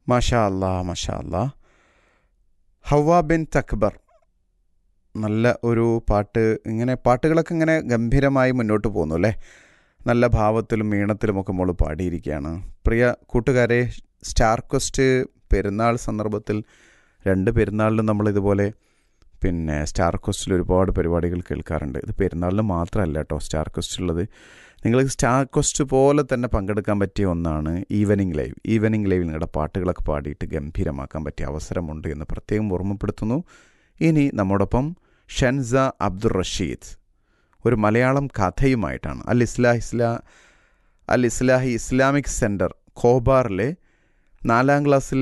മാഷാ അല്ലാ മാഷാ അല്ലാ ഹവ ബിൻ തക്ബർ നല്ല ഒരു പാട്ട് ഇങ്ങനെ പാട്ടുകളൊക്കെ ഇങ്ങനെ ഗംഭീരമായി മുന്നോട്ട് പോകുന്നു അല്ലേ നല്ല ഭാവത്തിലും ഈണത്തിലുമൊക്കെ മോള് പാടിയിരിക്കുകയാണ് പ്രിയ കൂട്ടുകാരെ സ്റ്റാർ ക്വസ്റ്റ് പെരുന്നാൾ സന്ദർഭത്തിൽ രണ്ട് പെരുന്നാളിലും നമ്മൾ ഇതുപോലെ പിന്നെ സ്റ്റാർ ക്വസ്റ്റിൽ ഒരുപാട് പരിപാടികൾ കേൾക്കാറുണ്ട് ഇത് പെരുന്നാളിന് മാത്രമല്ല കേട്ടോ സ്റ്റാർ ക്വസ്റ്റ് ഉള്ളത് നിങ്ങൾക്ക് സ്റ്റാർ ക്വസ്റ്റ് പോലെ തന്നെ പങ്കെടുക്കാൻ പറ്റിയ ഒന്നാണ് ഈവനിങ് ലൈവ് ഈവനിങ് ലൈവിൽ നിങ്ങളുടെ പാട്ടുകളൊക്കെ പാടിയിട്ട് ഗംഭീരമാക്കാൻ പറ്റിയ അവസരമുണ്ട് എന്ന് പ്രത്യേകം ഓർമ്മപ്പെടുത്തുന്നു ഇനി നമ്മോടൊപ്പം ഷൻസ അബ്ദുർ റഷീദ് ഒരു മലയാളം കഥയുമായിട്ടാണ് അൽ ഇസ്ലാ ഇസ്ലാ അൽ ഇസ്ലാഹി ഇസ്ലാമിക് സെൻറ്റർ ഖോബാറിലെ നാലാം ക്ലാസ്സിൽ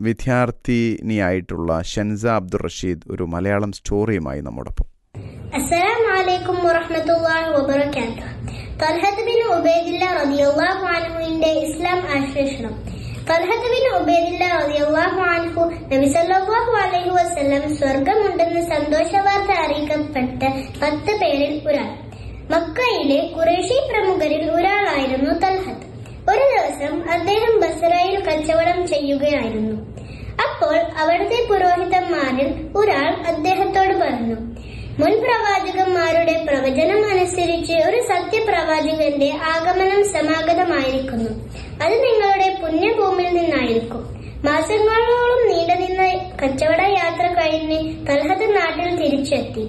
വിദ്യാർത്ഥിനിയായിട്ടുള്ള ഷൻസ അബ്ദുർ റഷീദ് ഒരു മലയാളം സ്റ്റോറിയുമായി നമ്മോടൊപ്പം السلام عليكم ورحمة الله وبركاته തൽഹത്ത് ബിൻ ഉബൈദില്ല റളിയല്ലാഹു അൻഹുവിന്റെ ഇസ്ലാം ആശ്ലേഷണം തൽഹത്ത് ബിൻ ഉബൈദില്ല റളിയല്ലാഹു അൻഹു നബി സല്ലല്ലാഹു അലൈഹി വസല്ലം സ്വർഗമുണ്ടെന്ന് സന്തോഷ വാർത്ത അറിയിക്കപ്പെട്ട പത്ത് പേരിൽ ഒരാൾ മക്കയിലെ കുറേശി പ്രമുഖരിൽ ഒരാളായിരുന്നു തൽഹത്ത് ഒരു ദിവസം അദ്ദേഹം ബസറയിൽ കച്ചവടം ചെയ്യുകയായിരുന്നു അപ്പോൾ അവിടുത്തെ പുരോഹിതന്മാരിൽ ഒരാൾ അദ്ദേഹത്തോട് പറഞ്ഞു മുൻ പ്രവാചകന്മാരുടെ പ്രവചനം അനുസരിച്ച് ഒരു സത്യപ്രവാചകന്റെ ആഗമനം സമാഗതമായിരിക്കുന്നു അത് നിങ്ങളുടെ പുണ്യഭൂമിയിൽ നിന്നായിരിക്കും മാസങ്ങളോളം നീണ്ടുനിന്ന കച്ചവട യാത്ര കഴിഞ്ഞ് തൽഹത്ത് നാട്ടിൽ തിരിച്ചെത്തി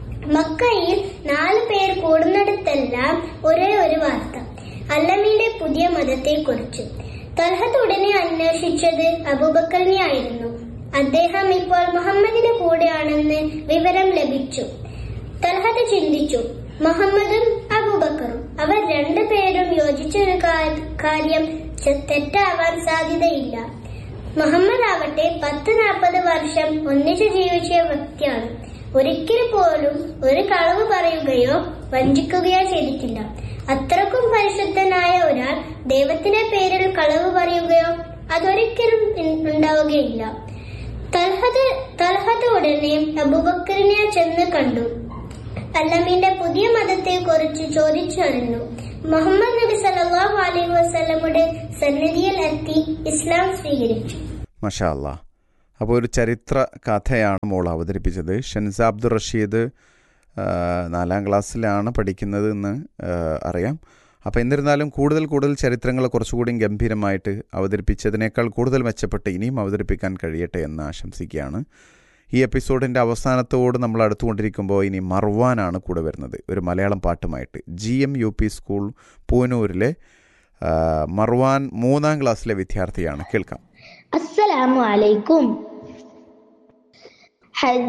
മക്കയിൽ നാല് പേർ കൂടുന്നിടത്തെല്ലാം ഒരേ ഒരു വാർത്ത അല്ലമയുടെ പുതിയ മതത്തെക്കുറിച്ച് തൽഹത്ത് ഉടനെ അന്വേഷിച്ചത് അബൂബക്കറിനെയായിരുന്നു അദ്ദേഹം ഇപ്പോൾ മുഹമ്മദിന്റെ കൂടെയാണെന്ന് വിവരം ലഭിച്ചു തൽഹത്ത് ചിന്തിച്ചു മുഹമ്മദും അബൂബക്കറും അവർ രണ്ടുപേരും യോജിച്ചൊരു കാ- കാര്യം ചെ- തെറ്റാവാൻ സാധ്യതയില്ല മുഹമ്മദ് ആവട്ടെ പത്ത് നാൽപ്പത് വർഷം ഒന്നിച്ചു ജീവിച്ച വ്യക്തിയാണ് ഒരിക്കൽ പോലും ഒരു കളവ് പറയുകയോ വഞ്ചിക്കുകയോ ചെയ്തിട്ടില്ല അത്രക്കും പരിശുദ്ധനായ ഒരാൾ ദൈവത്തിന്റെ പേരിൽ കളവ് പറയുകയോ അതൊരിക്കലും ഇൻ- ഉണ്ടാവുകയില്ല തൽഹത്ത് തൽഹത്ത് ഉടനെ അബൂബക്കറിനെ ചെന്ന് കണ്ടു അല്ലമീന്റെ പുതിയ മതത്തെ കുറിച്ച് ചോദിച്ചറിഞ്ഞു മുഹമ്മദ് നബി സല്ലല്ലാഹു അലൈഹി വസല്ലമയുടെ സന്നിധിയിൽ എത്തി ഇസ്ലാം സ്വീകരിച്ചു മഷാ അല്ലാ അപ്പോൾ ഒരു ചരിത്ര കഥയാണ് മോൾ അവതരിപ്പിച്ചത് ഷൻസ അബ്ദുർ റഷീദ് ആ, നാലാം ക്ലാസ്സിലാണ് പഠിക്കുന്നത് എന്ന് ആ, അറിയാം അപ്പോൾ എന്നിരുന്നാലും കൂടുതൽ കൂടുതൽ ചരിത്രങ്ങൾ കുറച്ചുകൂടി ഗംഭീരമായിട്ട് അവതരിപ്പിച്ചതിനേക്കാൾ കൂടുതൽ മെച്ചപ്പെട്ട് ഇനിയും അവതരിപ്പിക്കാൻ കഴിയട്ടെ എന്ന് ആശംസിക്കുകയാണ് ഈ എപ്പിസോഡിൻ്റെ അവസാനത്തോട് നമ്മൾ അടുത്തുകൊണ്ടിരിക്കുമ്പോൾ ഇനി മർവാനാണ് കൂടെ വരുന്നത് ഒരു മലയാളം പാട്ടുമായിട്ട് G M U P school പൂനൂരിലെ ആ, മർവാൻ മൂന്നാം ക്ലാസ്സിലെ വിദ്യാർത്ഥിയാണ് കേൾക്കാം السلام عليكم حج